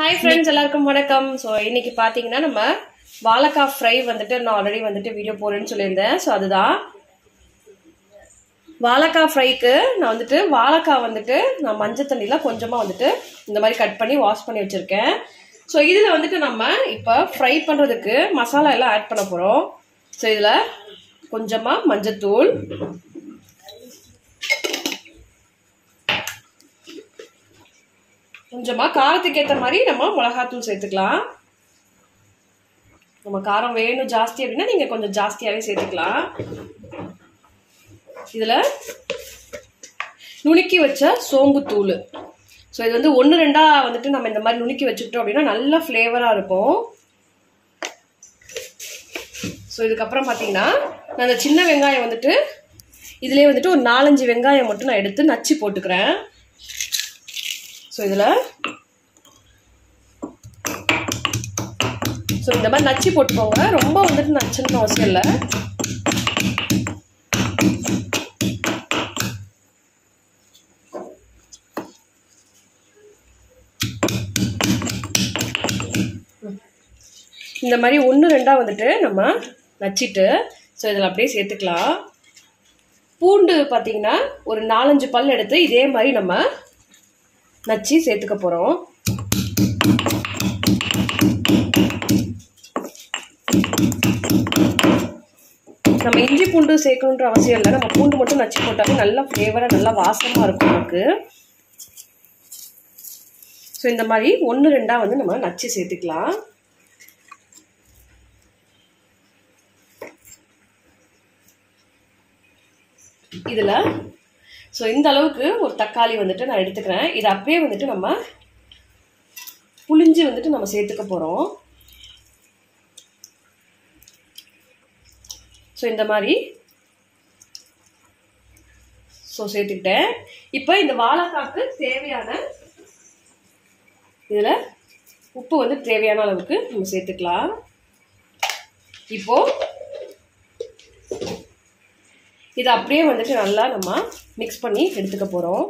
hi friends எல்லாருக்கும் வணக்கம் so இன்னைக்கு பார்த்தீங்கன்னா நம்ம வாழைக்காய் ஃப்ரை வந்துட்டு நான் ஆல்ரெடி வந்துட்டு வீடியோ போடுறேன்னு சொல்லியிருந்தேன் ஸோ அதுதான் வாழைக்காய் ஃப்ரைக்கு நான் வந்துட்டு வாழைக்காய் வந்துட்டு நான் மஞ்சள் தண்ணியில் கொஞ்சமாக வந்துட்டு இந்த மாதிரி கட் பண்ணி வாஷ் பண்ணி வச்சுருக்கேன் ஸோ இதில் வந்துட்டு நம்ம இப்போ ஃப்ரை பண்ணுறதுக்கு மசாலா எல்லாம் ஆட் பண்ண போகிறோம் ஸோ இதில் கொஞ்சமாக மஞ்சத்தூள் கொஞ்சமாக காரத்துக்கு ஏற்ற மாதிரி நம்ம மிளகாத்தூள் சேர்த்துக்கலாம் நம்ம காரம் வேணும் ஜாஸ்தி அப்படின்னா நீங்கள் கொஞ்சம் ஜாஸ்தியாகவே சேர்த்துக்கலாம் இதில் நுணுக்கி வச்ச சோம்பு தூள் ஸோ இது வந்து ஒன்று ரெண்டாக வந்துட்டு நம்ம இந்த மாதிரி நுணுக்கி வச்சுக்கிட்டோம் அப்படின்னா நல்ல ஃப்ளேவராக இருக்கும் ஸோ இதுக்கப்புறம் பார்த்தீங்கன்னா நான் அந்த சின்ன வெங்காயம் வந்துட்டு இதுலேயே வந்துட்டு ஒரு நாலஞ்சு வெங்காயம் மட்டும் நான் எடுத்து நச்சு போட்டுக்கிறேன் ஸோ இதில் ஸோ இந்த மாதிரி நச்சு போட்டுக்கோங்க ரொம்ப வந்துட்டு நச்சுன்னு அவசியம் இல்லை இந்த மாதிரி ஒன்று ரெண்டாக வந்துட்டு நம்ம நச்சிட்டு ஸோ இதில் அப்படியே சேர்த்துக்கலாம் பூண்டு பார்த்தீங்கன்னா ஒரு நாலஞ்சு பல் எடுத்து இதே மாதிரி நம்ம நச்சு சேர்த்துக்க போகிறோம் நம்ம இஞ்சி பூண்டு சேர்க்கணுன்ற அவசியம் இல்லை நம்ம பூண்டு மட்டும் நச்சு போட்டாலே நல்லா ஃப்ளேவராக நல்லா வாசமாக இருக்கும் நமக்கு ஸோ இந்த மாதிரி ஒன்று ரெண்டாக வந்து நம்ம நச்சு சேர்த்துக்கலாம் இதில் ஸோ இந்த அளவுக்கு ஒரு தக்காளி வந்துட்டு நான் எடுத்துக்கிறேன் இது அப்படியே வந்துட்டு நம்ம புளிஞ்சு வந்துட்டு நம்ம சேர்த்துக்க போகிறோம் ஸோ இந்த மாதிரி ஸோ சேர்த்துக்கிட்டேன் இப்போ இந்த வாழைக்காக்கு தேவையான இதில் உப்பு வந்து தேவையான அளவுக்கு நம்ம சேர்த்துக்கலாம் இப்போ இதை அப்படியே வந்துட்டு நல்லா நம்ம மிக்ஸ் பண்ணி எடுத்துக்க போகிறோம்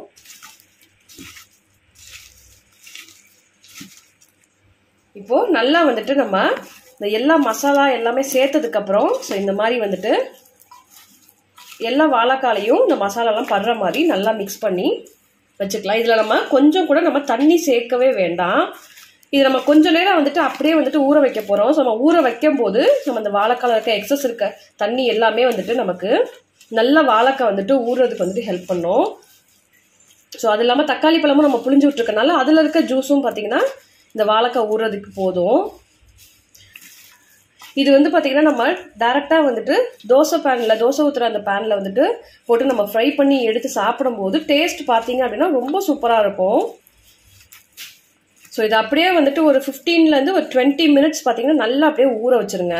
இப்போது நல்லா வந்துட்டு நம்ம இந்த எல்லா மசாலா எல்லாமே சேர்த்ததுக்கப்புறம் ஸோ இந்த மாதிரி வந்துட்டு எல்லா வாழைக்காலையும் இந்த மசாலாலாம் படுற மாதிரி நல்லா மிக்ஸ் பண்ணி வச்சுக்கலாம் இதில் நம்ம கொஞ்சம் கூட நம்ம தண்ணி சேர்க்கவே வேண்டாம் இது நம்ம கொஞ்ச நேரம் வந்துட்டு அப்படியே வந்துட்டு ஊற வைக்க போகிறோம் ஸோ நம்ம ஊற வைக்கும் போது நம்ம இந்த வாழைக்கால இருக்க எக்ஸஸ் இருக்க தண்ணி எல்லாமே வந்துட்டு நமக்கு நல்ல வாழைக்காய் வந்துட்டு ஊறுறதுக்கு வந்துட்டு ஹெல்ப் பண்ணும் ஸோ அது இல்லாமல் தக்காளி பழமும் நம்ம புளிஞ்சு விட்ருக்கனால அதில் இருக்க ஜூஸும் பார்த்தீங்கன்னா இந்த வாழைக்காய் ஊறுறதுக்கு போதும் இது வந்து பார்த்திங்கன்னா நம்ம டேரெக்டாக வந்துட்டு தோசை பேனில் தோசை ஊற்றுற அந்த பேனில் வந்துட்டு போட்டு நம்ம ஃப்ரை பண்ணி எடுத்து சாப்பிடும்போது டேஸ்ட் பார்த்தீங்க அப்படின்னா ரொம்ப சூப்பராக இருக்கும் ஸோ இது அப்படியே வந்துட்டு ஒரு ஃபிஃப்டீன்லேருந்து ஒரு டுவெண்ட்டி மினிட்ஸ் பார்த்தீங்கன்னா நல்லா அப்படியே ஊற வச்சுருங்க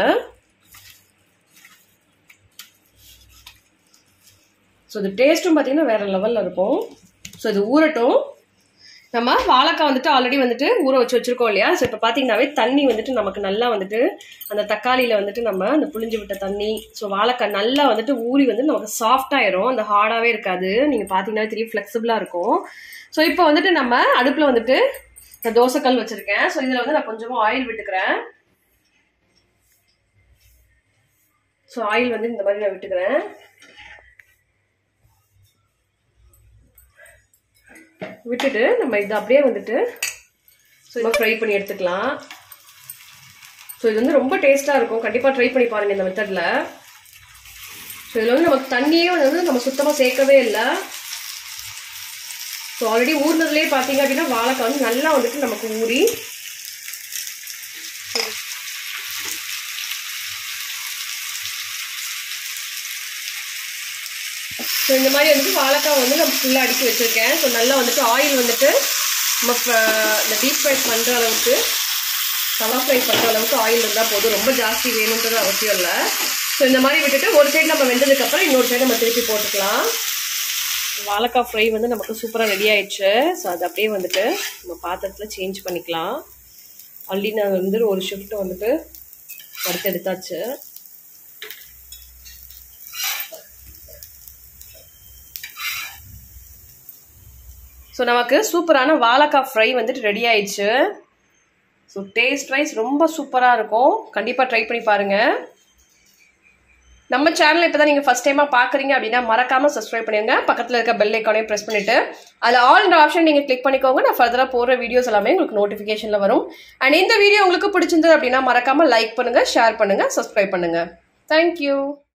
ஸோ இது டேஸ்ட்டும் பார்த்தீங்கன்னா வேறு லெவலில் இருக்கும் ஸோ இது ஊறட்டும் நம்ம வாழைக்காய் வந்துட்டு ஆல்ரெடி வந்துட்டு ஊற வச்சு வச்சுருக்கோம் இல்லையா ஸோ இப்போ பார்த்தீங்கன்னாவே தண்ணி வந்துட்டு நமக்கு நல்லா வந்துட்டு அந்த தக்காளியில் வந்துட்டு நம்ம அந்த புளிஞ்சு விட்ட தண்ணி ஸோ வாழைக்காய் நல்லா வந்துட்டு ஊறி வந்து நமக்கு சாஃப்டாயிரும் அந்த ஹார்டாகவே இருக்காது நீங்கள் பார்த்தீங்கன்னா தெரியும் ஃப்ளெக்சிபிளாக இருக்கும் ஸோ இப்போ வந்துட்டு நம்ம அடுப்பில் வந்துட்டு இந்த தோசைக்கல் வச்சுருக்கேன் ஸோ இதில் வந்து நான் கொஞ்சமாக ஆயில் விட்டுக்கிறேன் ஸோ ஆயில் வந்து இந்த மாதிரி நான் விட்டுக்கிறேன் விட்டுட்டு நம்ம இதை அப்படியே வந்துட்டு ஸோ இதை ஃப்ரை பண்ணி எடுத்துக்கலாம் ஸோ இது வந்து ரொம்ப டேஸ்ட்டாக இருக்கும் கண்டிப்பாக ட்ரை பண்ணி பாருங்கள் இந்த மெத்தடில் ஸோ இதில் வந்து நமக்கு தண்ணியே வந்து நம்ம சுத்தமாக சேர்க்கவே இல்லை ஸோ ஆல்ரெடி ஊர்னதுலேயே பார்த்தீங்க அப்படின்னா வாழைக்காய் வந்து நல்லா வந்துட்டு நமக்கு ஊறி ஸோ இந்த மாதிரி வந்துட்டு வாழைக்காய் வந்து நம்ம ஃபுல்லாக அடுக்கி வச்சுருக்கேன் ஸோ நல்லா வந்துட்டு ஆயில் வந்துட்டு நம்ம இந்த டீப் ஃப்ரை பண்ணுற அளவுக்கு தவா ஃப்ரை பண்ணுற அளவுக்கு ஆயில் இருந்தால் போதும் ரொம்ப ஜாஸ்தி வேணுன்றது அவசியம் இல்லை ஸோ இந்த மாதிரி விட்டுட்டு ஒரு சைடு நம்ம வெந்ததுக்கப்புறம் இன்னொரு சைடு நம்ம திருப்பி போட்டுக்கலாம் வாழைக்காய் ஃப்ரை வந்து நமக்கு சூப்பராக ரெடி ஆயிடுச்சு ஸோ அது அப்படியே வந்துட்டு நம்ம பாத்திரத்தில் சேஞ்ச் பண்ணிக்கலாம் ஆல்ரெடி நான் வந்து ஒரு ஷிஃப்ட் வந்துட்டு வறுத்து எடுத்தாச்சு ஸோ நமக்கு சூப்பரான வாழைக்காய் ஃப்ரை வந்துட்டு ரெடி ஆயிடுச்சு ஸோ டேஸ்ட் வைஸ் ரொம்ப சூப்பராக இருக்கும் கண்டிப்பாக ட்ரை பண்ணி பாருங்கள் நம்ம சேனல் இப்போ தான் நீங்கள் ஃபஸ்ட் டைமாக பார்க்குறீங்க அப்படின்னா மறக்காமல் சப்ஸ்கிரைப் பண்ணிடுங்க பக்கத்தில் இருக்க பெல் ஐக்கானையும் ப்ரெஸ் பண்ணிவிட்டு அதில் ஆல் ஆப்ஷன் நீங்கள் கிளிக் பண்ணிக்கோங்க நான் ஃபர்தராக போகிற வீடியோஸ் எல்லாமே உங்களுக்கு நோட்டிஃபிகேஷனில் வரும் அண்ட் இந்த வீடியோ உங்களுக்கு பிடிச்சிருந்தது அப்படின்னா மறக்காமல் லைக் பண்ணுங்கள் ஷேர் பண்ணுங்கள் சப்ஸ்கிரைப் பண்ணுங்கள் தேங்க்யூ